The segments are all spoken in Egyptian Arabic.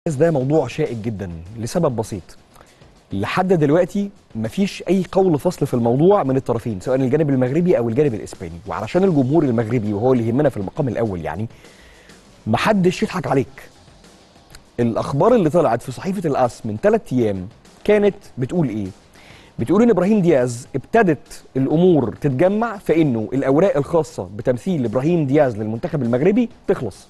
ده موضوع شائك جدا لسبب بسيط لحد دلوقتي مفيش اي قول فصل في الموضوع من الطرفين سواء الجانب المغربي او الجانب الاسباني وعلشان الجمهور المغربي وهو اللي يهمنا في المقام الاول يعني محدش يضحك عليك الاخبار اللي طلعت في صحيفه الاس من ثلاث ايام كانت بتقول ايه بتقول ان ابراهيم دياز ابتدت الامور تتجمع في انه الاوراق الخاصه بتمثيل ابراهيم دياز للمنتخب المغربي تخلص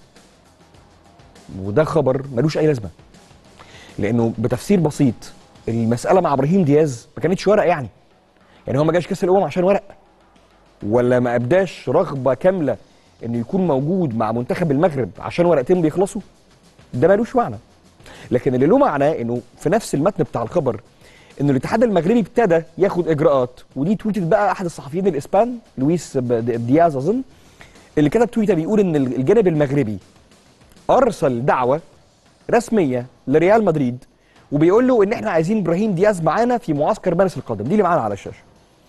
وده خبر ملوش اي لازمه لانه بتفسير بسيط المساله مع ابراهيم دياز ما كانتش ورق يعني يعني هو ما جاش كاس الامم عشان ورق ولا ما ابداش رغبه كامله انه يكون موجود مع منتخب المغرب عشان ورقتين بيخلصوا ده ملوش معنى لكن اللي له معنى انه في نفس المتن بتاع الخبر انه الاتحاد المغربي ابتدى ياخد اجراءات ودي تويتت بقى احد الصحفيين الاسبان لويس دياز اظن اللي كتب تويته بيقول ان الجانب المغربي ارسل دعوه رسميه لريال مدريد وبيقول له ان احنا عايزين ابراهيم دياز معانا في معسكر مارس القادم دي اللي معانا على الشاشه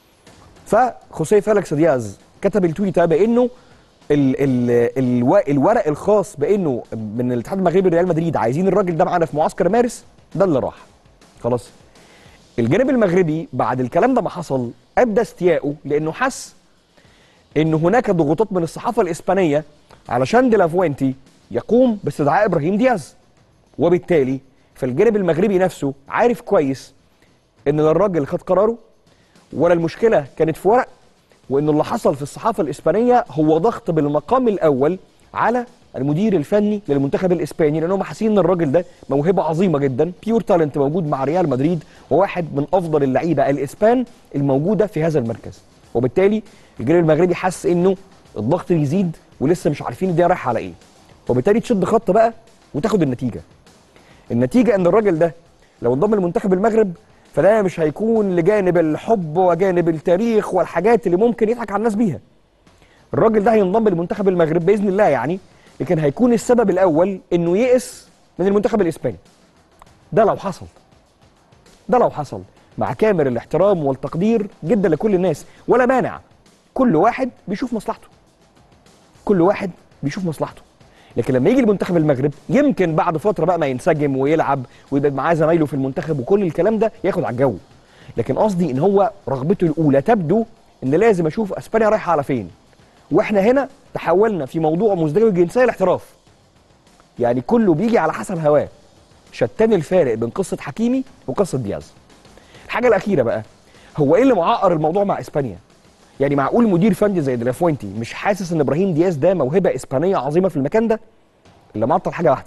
فخوسيه فيليكس دياز كتب التويته بانه ال ال ال الورق الخاص بانه من الاتحاد المغربي لريال مدريد عايزين الراجل ده معانا في معسكر مارس ده اللي راح خلاص الجانب المغربي بعد الكلام ده ما حصل ابدى استيائه لانه حس ان هناك ضغوطات من الصحافه الاسبانيه علشان ديلافوينتي يقوم باستدعاء ابراهيم دياز وبالتالي فالجانب المغربي نفسه عارف كويس ان لا الراجل خد قراره ولا المشكله كانت في ورق وان اللي حصل في الصحافه الاسبانيه هو ضغط بالمقام الاول على المدير الفني للمنتخب الاسباني لانهم حاسين ان الراجل ده موهبه عظيمه جدا بيور تالنت موجود مع ريال مدريد وواحد من افضل اللعيبه الاسبان الموجوده في هذا المركز وبالتالي الجانب المغربي حس انه الضغط بيزيد ولسه مش عارفين الدنيا رايحه على ايه وبالتالي تشد خط بقى وتاخد النتيجه النتيجه ان الراجل ده لو انضم لمنتخب المغرب فده مش هيكون لجانب الحب وجانب التاريخ والحاجات اللي ممكن يضحك على الناس بيها الراجل ده هينضم لمنتخب المغرب باذن الله يعني لكن هيكون السبب الاول انه يئس من المنتخب الاسباني ده لو حصل ده لو حصل مع كامل الاحترام والتقدير جدا لكل الناس ولا مانع كل واحد بيشوف مصلحته كل واحد بيشوف مصلحته لكن لما يجي المنتخب المغرب يمكن بعد فتره بقى ما ينسجم ويلعب ويبقى معاه زمايله في المنتخب وكل الكلام ده ياخد على الجو لكن قصدي ان هو رغبته الاولى تبدو ان لازم اشوف اسبانيا رايحه على فين واحنا هنا تحولنا في موضوع مزدوج الجنسيه الاحتراف يعني كله بيجي على حسب هواه شتان الفارق بين قصه حكيمي وقصه دياز الحاجه الاخيره بقى هو ايه اللي معقر الموضوع مع اسبانيا يعني معقول مدير فني زي دلافوينتي مش حاسس ان ابراهيم دياز ده موهبه اسبانيه عظيمه في المكان ده اللي معطل حاجه واحده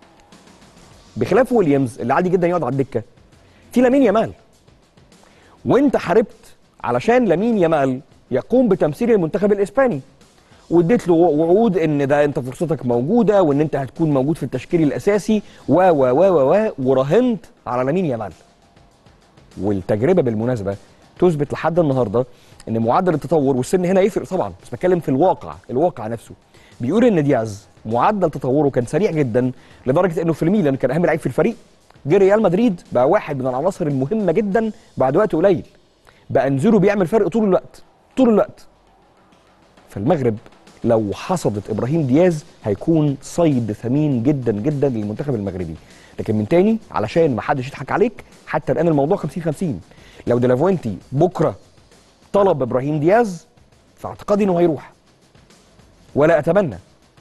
بخلاف ويليامز اللي عادي جدا يقعد على الدكه في لامين يامال وانت حاربت علشان لامين يامال يقوم بتمثيل المنتخب الاسباني واديت له وعود ان ده انت فرصتك موجوده وان انت هتكون موجود في التشكيل الاساسي و و و و و وراهنت على لامين يامال والتجربه بالمناسبه تثبت لحد النهارده ان معدل التطور والسن هنا يفرق طبعا بس بتكلم في الواقع الواقع نفسه بيقول ان دياز معدل تطوره كان سريع جدا لدرجه انه في الميلان كان اهم لعيب في الفريق جه ريال مدريد بقى واحد من العناصر المهمه جدا بعد وقت قليل بقى نزوله بيعمل فرق طول الوقت طول الوقت فالمغرب لو حصدت ابراهيم دياز هيكون صيد ثمين جدا جدا للمنتخب المغربي لكن من تاني علشان ما حدش يضحك عليك حتى الان الموضوع 50 50 لو ديلافوينتي بكره طلب ابراهيم دياز فاعتقادي انه هيروح ولا اتمنى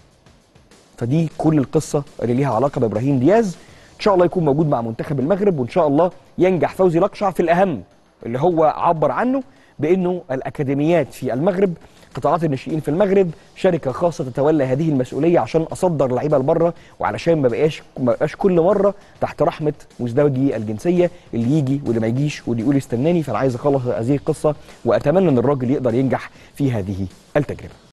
فدي كل القصه اللي ليها علاقه بابراهيم دياز ان شاء الله يكون موجود مع منتخب المغرب وان شاء الله ينجح فوزي لقشع في الاهم اللي هو عبر عنه بانه الاكاديميات في المغرب قطاعات الناشئين في المغرب شركه خاصه تتولى هذه المسؤوليه عشان اصدر لعيبه لبره وعلشان ما بقاش ما بقاش كل مره تحت رحمه مزدوجي الجنسيه اللي يجي واللي ما يجيش واللي يقول استناني فانا عايز اخلص هذه القصه واتمنى ان الراجل يقدر ينجح في هذه التجربه